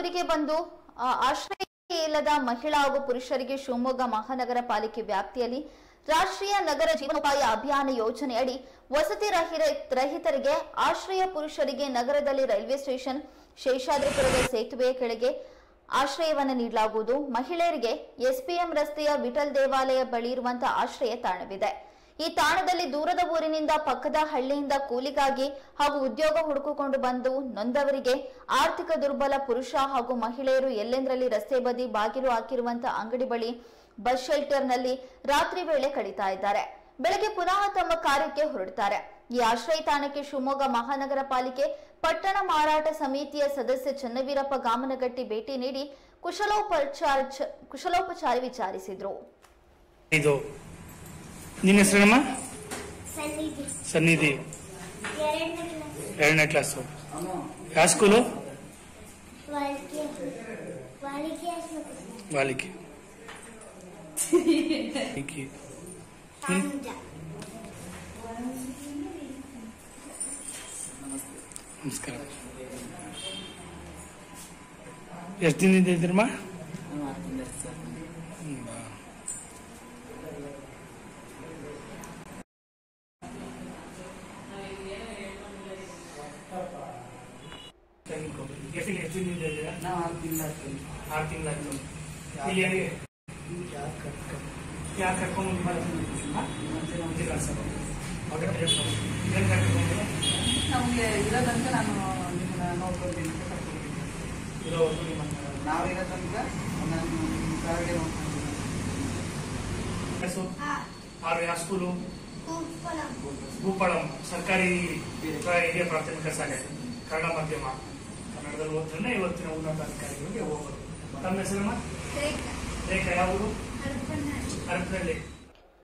ಊರಿಗೆ ಬಂದು ಆ, ಆಶ್ರಯ ಇಲ್ಲದ ಮಹಿಳಾ ಹಾಗೂ ಪುರುಷರಿಗೆ ಶಿವಮೊಗ್ಗ ಮಹಾನಗರ ಪಾಲಿಕೆ ವ್ಯಾಪ್ತಿಯಲ್ಲಿ ರಾಷ್ಟ್ರೀಯ ನಗರ ಜೀವನೋಪಾಯ ಅಭಿಯಾನ ಯೋಜನೆಯಡಿ ವಸತಿ ರಹಿರ- ರಹಿತರಿಗೆ ಆಶ್ರಯ ಪುರುಷರಿಗೆ ನಗರದಲ್ಲಿ ರೈಲ್ವೆ ಸ್ಟೇಷನ್ ಶೇಷಾದ್ರಿಪುರದ ಸೇತುವೆಯ ಕೆಳಗೆ ಆಶ್ರಯವನ್ನು ನೀಡಲಾಗುವುದು ಮಹಿಳೆಯರಿಗೆ ಎಸ್ಪಿಎಂ ರಸ್ತೆಯ ವಿಠಲ್ ದೇವಾಲಯ ಬಳಿ ಇರುವಂತಹ ಆಶ್ರಯ ತಾಣವಿದೆ ಈ ತಾಣದಲ್ಲಿ ದೂರದ ಊರಿನಿಂದ ಪಕ್ಕದ ಹಳ್ಳಿಯಿಂದ ಕೂಲಿಗಾಗಿ ಹಾಗೂ ಉದ್ಯೋಗ ಹುಡುಕಿಕೊಂಡು ಬಂದು ನೊಂದವರಿಗೆ ಆರ್ಥಿಕ ದುರ್ಬಲ ಪುರುಷ ಹಾಗೂ ಮಹಿಳೆಯರು ಎಲ್ಲೆಂದರಲ್ಲಿ ರಸ್ತೆ ಬದಿ ಬಾಗಿಲು ಹಾಕಿರುವಂತಹ ಅಂಗಡಿ ಬಳಿ ಬಸ್ ಶೆಲ್ಟರ್ನಲ್ಲಿ ರಾತ್ರಿ ವೇಳೆ ಕಳೀತಾ ಇದ್ದಾರೆ ಬೆಳಗ್ಗೆ ಪುನಃ ತಮ್ಮ ಕಾರ್ಯಕ್ಕೆ ಹೊರಡ್ತಾರೆ ಈ ಆಶ್ರಯ ತಾಣಕ್ಕೆ ಶಿವಮೊಗ್ಗ ಮಹಾನಗರ ಪಾಲಿಕೆ ಪಟ್ಟಣ ಮಾರಾಟ ಸಮಿತಿಯ ಸದಸ್ಯ ಚನ್ನವೀರಪ್ಪ ಗಾಮನಗಟ್ಟಿ ಭೇಟಿ ನೀಡಿ ಕುಶಲೋಪಚಾರ ಕುಶಲೋಪಚಾರ ವಿಚಾರಿಸಿದ್ರು ಇದು ನಿನ್ನ ಹೆಸರೇನಮ್ಮ ಸನ್ನಿಧಿ ಸನ್ನಿಧಿ ಎರಡನೇ ಕ್ಲಾಸ್ ಎರಡನೇ ಕ್ಲಾಸು ಯಾವ ಸ್ಕೂಲು ವಾಲ್ಕೆ ವಾಲಿಕೆ ಆಸ್ಪತ್ರೆ ಬಾಲಿಕೆ ಬಾಲಿಕೆ. ಆನಂದ ನಮಸ್ಕಾರ ಎಷ್ಟು ದಿನದಿಂದ ಇದ್ದೀರಮ್ಮ ಹ್ಮ್, ಬಾ. ಎಷ್ಟು ಎಷ್ಟು ದಿನದಿಂದ ಇದ್ದೀರಾ ನಾವು ಆರು ತಿಂಗಳಾಗ್ತದೆ ಆರು ತಿಂಗಳಾಯ್ತು ಇಲ್ಲಿ ಯಾರಿಗೆ ಯಾರು ಕರ್ಕೊಂಡು ಏನು ಕರ್ಕೊಂಡು ನಮಗೆ ಇರೋದಂತ ನಾನು ನಿಮ್ಮನ್ನ ನೋಡ್ಕೊಳ್ತೀನಿ ಅಂತ ಕರ್ಕೊಂಡಿದ್ದೀನಿ. ಇರೋವರೆಗೂ ನಿಮ್ಮ ನಾವಿರೋ ತನಕ ನಾನು ನಿಮ್ಮ ಕೆಳಗೆ ನೋಡ್ಕೊಳ್ತೀನಿ ಹೆಸರು ಆರು ಯಾವ ಸ್ಕೂಲು ಉಪ್ಪಳಂ ಭೂಪಾಳಂ ಸರ್ಕಾರಿ ಹಿರಿಯ ಪ್ರಾಥಮಿಕ ಶಾಲೆ ಕನ್ನಡ ಮಾಧ್ಯಮ ಕನ್ನಡದಲ್ಲಿ ಓದ್ತಾನೆ ಇವತ್ತಿನ ಉನ್ನತ ಅಧಿಕಾರಿಗಳಿಗೆ ಹೋಗೋದು ತಮ್ಮ ಹೆಸರಮ್ಮ ರೇಖಾ ಯಾವ ಊರು ಹರಪನಹಳ್ಳಿ ಹರಪನಹಳ್ಳಿ